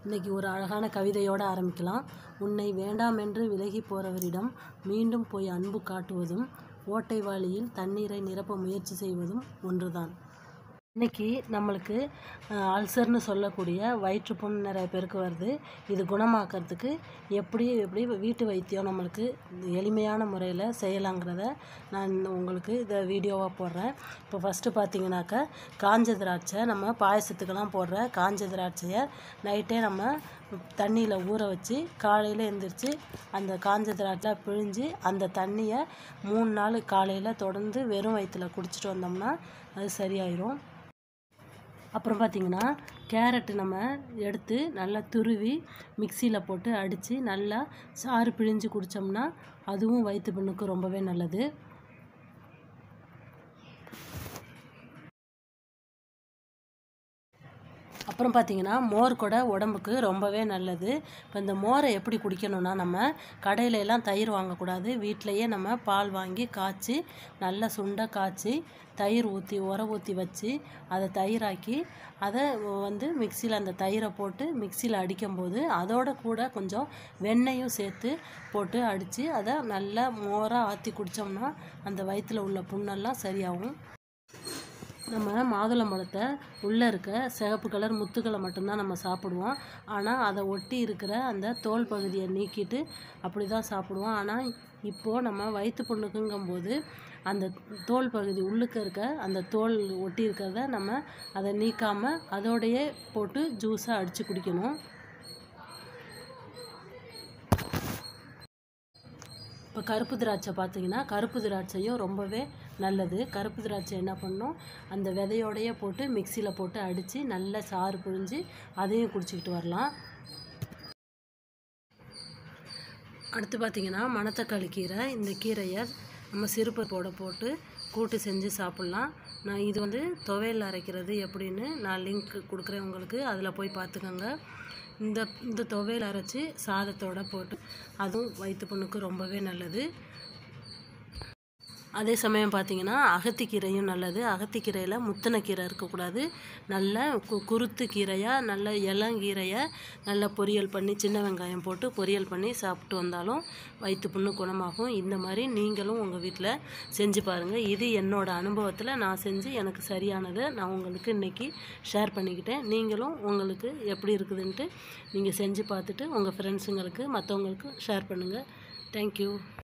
இன்னைக்கு ஒரு அழகான கவிதையோடு ஆரம்பிக்கலாம் உன்னை வேண்டாமென்று விலகி போறவரிடம் மீண்டும் போய் அன்பு காட்டுவதும் ஓட்டை வாளியில் தண்ணீரை நிரப்ப முயற்சி செய்வதும் ஒன்றுதான் இன்னைக்கு நம்மளுக்கு அஹ், அல்சர்னு சொல்லக்கூடிய வயிற்றுப்புண் நிறைய பேருக்கு வருது இது குணமாக்கறதுக்கு எப்படி எப்படி வீட்டு வைத்தியம் நம்மளுக்கு எளிமையான முறையில் செய்யலாங்கிறத நான் உங்களுக்கு இதை வீடியோவாக போடுறேன் இப்போ ஃபஸ்ட்டு பார்த்தீங்கன்னாக்கா காஞ்ச திராட்சை நம்ம பாயசத்துக்கெல்லாம் போடுற காஞ்ச திராட்சையை நைட்டே நம்ம தண்ணியில் ஊற வச்சு காலையில் எழுந்திரிச்சு அந்த காஞ்ச திராட்சை பிழிஞ்சு அந்த தண்ணியை மூணு நாள் காலையில் தொடர்ந்து வெறும் வயிற்றுல குடிச்சிட்டு வந்தோம்னா அது சரியாயிரும் அப்புறம் பார்த்தீங்கன்னா கேரட்டு நம்ம எடுத்து நல்லா துருவி மிக்சியில் போட்டு அடித்து நல்லா சாறு பிழிஞ்சு குடித்தோம்னா அதுவும் வயிற்று புண்ணுக்கு ரொம்பவே நல்லது அப்புறம் பார்த்தீங்கன்னா மோர் கூட உடம்புக்கு ரொம்பவே நல்லது இப்போ இந்த மோரை எப்படி குடிக்கணும்னா நம்ம கடையில எல்லாம் தயிர் வாங்கக்கூடாது வீட்டிலையே நம்ம பால் வாங்கி காய்ச்சி நல்லா சுண்ட காய்ச்சி தயிர் ஊற்றி உர ஊற்றி வச்சு அதை தயிராக்கி அதை வந்து மிக்சியில் அந்த தயிரை போட்டு மிக்சியில் அடிக்கும்போது அதோட கூட கொஞ்சம் வெண்ணெயும் சேர்த்து போட்டு அடித்து அதை நல்லா மோராக ஆற்றி குடித்தோம்னா அந்த வயிற்றில் உள்ள புண்ணெல்லாம் சரியாகும் நம்ம மாதுளம்பழத்தை உள்ளே இருக்க சிகப்பு கலர் முத்துக்களை மட்டும்தான் நம்ம சாப்பிடுவோம் ஆனால் அதை ஒட்டி இருக்கிற அந்த தோல் பகுதியை நீக்கிட்டு அப்படி தான் சாப்பிடுவோம் ஆனால் இப்போது நம்ம வயிற்று புண்ணுக்குங்கும்போது அந்த தோல் பகுதி உள்ளுக்க இருக்க அந்த தோல் ஒட்டி இருக்கிறத நம்ம அதை நீக்காமல் அதோடையே போட்டு ஜூஸாக அடித்து குடிக்கணும் இப்போ கருப்பு திராட்சை பார்த்தீங்கன்னா கருப்பு திராட்சையும் ரொம்பவே நல்லது கருப்பு திராட்சை என்ன பண்ணணும் அந்த விதையோடையே போட்டு மிக்சியில் போட்டு அடித்து நல்லா சாறு பிழிஞ்சு அதையும் குடிச்சிக்கிட்டு வரலாம் அடுத்து பார்த்தீங்கன்னா மணத்தக்காளி கீரை இந்த கீரையை நம்ம சிறுபருப்போட போட்டு கூட்டு செஞ்சு சாப்பிட்லாம் நான் இது வந்து துவையல் அரைக்கிறது எப்படின்னு நான் லிங்க் கொடுக்குறேன் உங்களுக்கு அதில் போய் பார்த்துக்கோங்க இந்த இந்த துவையல் அரைச்சி சாதத்தோட போட்டு அதுவும் வயிற்று புண்ணுக்கு ரொம்பவே நல்லது அதே சமயம் பார்த்தீங்கன்னா அகத்திக்கீரையும் நல்லது அகத்திக்கீரையில் முத்தின கீரை இருக்கக்கூடாது நல்ல கு குருத்து கீரையாக நல்ல இளங்கீரையை நல்லா பொரியல் பண்ணி சின்ன வெங்காயம் போட்டு பொரியல் பண்ணி சாப்பிட்டு வந்தாலும் வயிற்று புண்ணு குணமாகும் இந்த மாதிரி நீங்களும் உங்கள் வீட்டில் செஞ்சு பாருங்கள் இது என்னோட அனுபவத்தில் நான் செஞ்சு எனக்கு சரியானதை நான் உங்களுக்கு இன்றைக்கி ஷேர் பண்ணிக்கிட்டேன் நீங்களும் உங்களுக்கு எப்படி இருக்குதுன்ட்டு நீங்கள் செஞ்சு பார்த்துட்டு உங்கள் ஃப்ரெண்ட்ஸுங்களுக்கு மற்றவங்களுக்கு ஷேர் பண்ணுங்கள் தேங்க்யூ